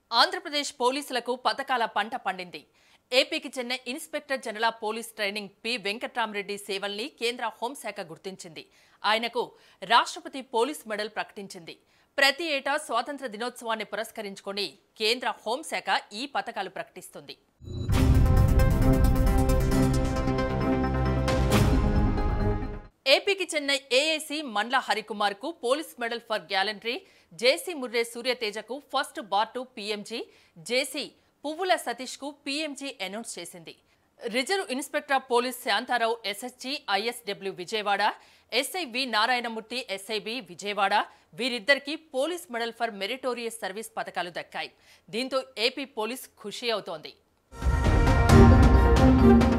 ఆంధ్రప్రదేశ్ పోలీసులకు పథకాల పంట పండింది ఏపీకి చెందిన inspector general police training P Venkatrami Reddy సేవల్ని కేంద్ర హోంశాఖ గుర్తించింది ఆయనకు రాష్ట్రపతి పోలీస్ మెడల్ ప్రకటించింది ప్రతి ఏటా స్వాతంత్ర దినోత్సవాన్ని పురస్కరించుకొని కేంద్ర హోంశాఖ ఈ పథకాలు ప్రకటిస్తుంది ఏపీకి చెందిన ఏఏసీ మండ్ల హరికుమార్ కు police medal for gallantry JC ముర్రే సూర్యతేజకు first bar to PMG JC Puvvula Satish కు పీఎంజీ అనౌన్స్ చేసింది reserve inspector of police Shantarao SSG ISW Vijayawada SI V Narayanamurthy SIB Vijayawada వీరిద్దరికీ police medal for meritorious service పథకాలు దక్కాయి దీంతో ఏపీ పోలీస్ ఖుషి అవుతోంది